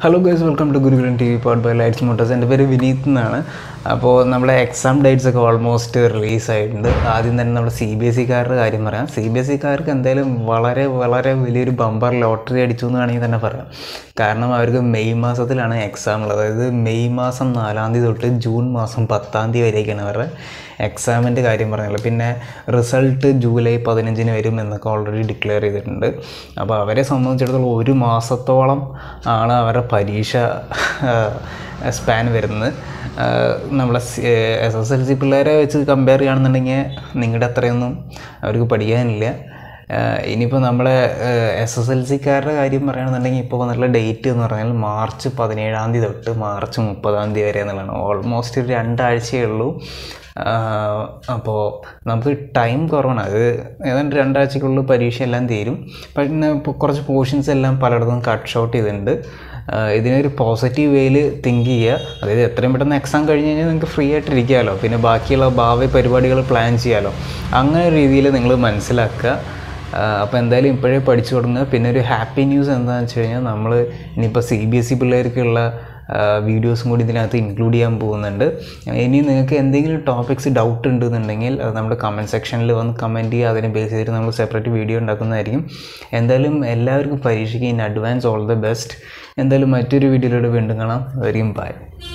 hello guys welcome to Gurukulan T V powered by lights motors എൻ്റെ പേര് വിനീത് എന്നാണ് അപ്പോൾ നമ്മുടെ എക്സാം ഡേറ്റ്സ് ഒക്കെ ഓൾമോസ്റ്റ് റിലീസ് ആയിട്ടുണ്ട് ആദ്യം തന്നെ നമ്മുടെ സി ബി എസ് സിക്കാരുടെ കാര്യം പറയാം സി ബി എസ് സിക്കാർക്ക് എന്തായാലും വളരെ വളരെ വലിയൊരു ബമ്പർ ലോട്ടറി അടിച്ചു എന്ന് വേണമെങ്കിൽ തന്നെ പറയാം കാരണം അവർക്ക് മെയ് മാസത്തിലാണ് എക്സാം ഉള്ളത് അതായത് മെയ് മാസം നാലാം തീയതി തൊട്ട് ജൂൺ മാസം പത്താം തീയതി വരെയൊക്കെയാണ് അവരുടെ എക്സാമിൻ്റെ കാര്യം പറഞ്ഞുള്ളത് പിന്നെ റിസൾട്ട് ജൂലൈ പതിനഞ്ചിന് വരും എന്നൊക്കെ ഓൾറെഡി ഡിക്ലെയർ ചെയ്തിട്ടുണ്ട് അപ്പോൾ അവരെ സംബന്ധിച്ചിടത്തോളം ഒരു മാസത്തോളം ആണ് അവരുടെ പരീക്ഷ സ്പാൻ വരുന്നത് നമ്മളെ എസ് എസ് എൽ സി പിള്ളേരെ വെച്ച് കമ്പയർ ചെയ്യുകയാണെന്നുണ്ടെങ്കിൽ നിങ്ങളുടെ അത്രയൊന്നും അവർക്ക് പഠിക്കാനില്ല ഇനിയിപ്പോൾ നമ്മളെ എസ് എസ് എൽ സിക്കാരുടെ കാര്യം പറയുകയാണെന്നുണ്ടെങ്കിൽ ഇപ്പോൾ വന്നിട്ടുള്ള ഡേറ്റ് എന്ന് പറഞ്ഞാൽ മാർച്ച് പതിനേഴാം തീയതി തൊട്ട് മാർച്ച് മുപ്പതാം തീയതി വരെ എന്നുള്ളതാണ് ഓൾമോസ്റ്റ് ഒരു രണ്ടാഴ്ചയേ ഉള്ളൂ അപ്പോൾ നമുക്ക് ടൈം കുറവാണ് അത് ഏതാണ്ട് രണ്ടാഴ്ചക്കുള്ളിൽ പരീക്ഷ എല്ലാം തീരും പിന്നെ ഇപ്പോൾ കുറച്ച് പോർഷൻസ് എല്ലാം പലയിടത്തും കട്ട് ഷോട്ട് ചെയ്തിട്ടുണ്ട് ഇതിനൊരു പോസിറ്റീവ് വേയിൽ തിങ്ക് ചെയ്യുക അതായത് എത്രയും പെട്ടെന്ന് എക്സാം കഴിഞ്ഞ് കഴിഞ്ഞാൽ നിങ്ങൾക്ക് ഫ്രീ ആയിട്ട് ഇരിക്കാമല്ലോ പിന്നെ ബാക്കിയുള്ള ഭാവി പരിപാടികൾ പ്ലാൻ ചെയ്യാമല്ലോ അങ്ങനെ രീതിയിൽ നിങ്ങൾ മനസ്സിലാക്കുക അപ്പോൾ എന്തായാലും ഇപ്പോഴേ പഠിച്ചു തുടങ്ങുക പിന്നെ ഒരു ഹാപ്പി ന്യൂസ് എന്താണെന്ന് വെച്ച് കഴിഞ്ഞാൽ നമ്മൾ ഇനിയിപ്പോൾ സി ബി എസ് ഇ പിള്ളേർക്കുള്ള വീഡിയോസും കൂടി ഇതിനകത്ത് ഇൻക്ലൂഡ് ചെയ്യാൻ പോകുന്നുണ്ട് ഇനി നിങ്ങൾക്ക് എന്തെങ്കിലും ടോപ്പിക്സ് ഡൗട്ട് ഉണ്ടെന്നുണ്ടെങ്കിൽ അത് നമ്മുടെ കമൻറ്റ് സെക്ഷനിൽ വന്ന് കമൻറ്റ് ചെയ്യുക അതിനെ ബേസ് ചെയ്തിട്ട് നമ്മൾ സെപ്പറേറ്റ് വീഡിയോ ഉണ്ടാക്കുന്നതായിരിക്കും എന്തായാലും എല്ലാവർക്കും പരീക്ഷയ്ക്ക് in advance all the best എന്തായാലും മറ്റൊരു വീഡിയോയിലൂടെ വീണ്ടും കാണാം വെരിയും ബൈ